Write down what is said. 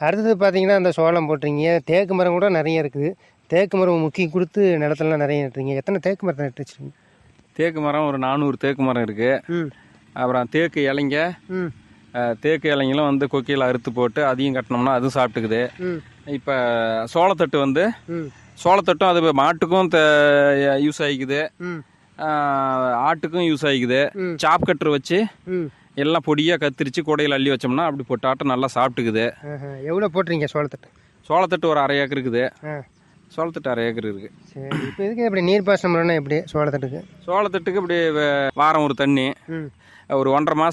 அடுத்தது பார்த்தீங்கன்னா அந்த சோளம் போட்டுறீங்க தேக்கு மரம் கூட நிறைய இருக்குது தேக்கு மரம் முக்கியம் கொடுத்து நிலத்துலலாம் நிறைய நட்டுறீங்க எத்தனை தேக்கு மரத்தை நட்டு வச்சுருக்கீங்க தேக்கு மரம் ஒரு நானூறு தேக்கு மரம் இருக்குது ம் அப்புறம் தேக்கு இலைங்க ம் அஹ், தேக்கு இலைங்களும் வந்து கொக்கியில் அறுத்து போட்டு அதையும் கட்டினோம்னா அதுவும் சாப்பிட்டுக்குது ம் இப்போ சோளத்தட்டு வந்து ம் சோளத்தட்டும் அது மாட்டுக்கும் யூஸ் ஆகிக்குது ம் ஆஹ், ஆட்டுக்கும் யூஸ் ஆகிக்குது ம். சாப் கட்டர் வச்சு ம் எல்லாம் பொடியாக கத்திரிச்சு கூடையில் அள்ளி வச்சோம்னா அப்படி போட்டாட்டம் நல்லா சாப்பிட்டுக்குது ஆஹா. எவ்வளோ போட்டுறீங்க சோளத்தட்டு சோளத்தட்டு ஒரு அரை ஏக்கர் இருக்குது ஆ சோளத்தட்டு அரை ஏக்கர் இருக்குது சரி இப்போ இதுக்கு எப்படி நீர் பாசனம் பண்ணணும் எப்படி சோளத்தட்டுக்கு சோளத்தட்டுக்கு இப்படி வ- வாரம் ஒரு தண்ணி ம் ஒரு ஒன்றரை மாதம்